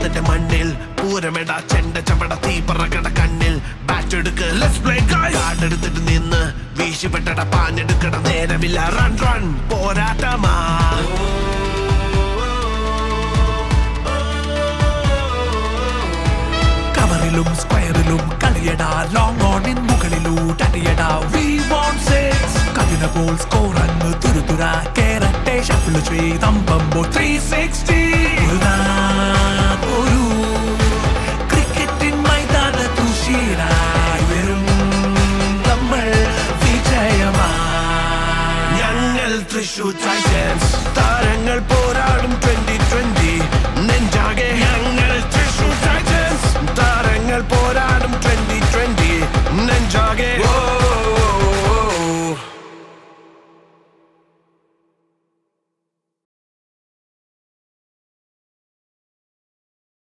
അതിന്റെ മണ്ണിൽ പൂരമെട ചെണ്ട ചവട തീ പറക്കട കണ്ണിൽ ബാറ്റ് എടുക്ക് ലെറ്റ്സ് പ്ലേ കാർഡ് എടുത്തിട്ട് നിന്ന് വീശിപ്പെട്ടട പാഞ്ഞെടുക്കട നേരമില്ല റൺ റൺ പോരാട്ടമാ കവറിലും സ്ക്വയറിലും കളിയടാ ലോങ് ഓണിൻ മുകളിലൂട്ടടിയടാ വി വോണ്ട് സിക്സ് കതിന ഗോൾ സ്കോർ അങ്ങ് തുരുതുര കേരട്ടെ ഷഫിൾ ചെയ്തമ്പോ ത്രീ സിക്സ്റ്റി ഒരു ക്രിക്കറ്റിൻ മൈതാനത്തു ക്ഷീരായി വരും നമ്മൾ വിജയമാ ഞങ്ങൾ തൃശൂർ ടൈറ്റൻസ്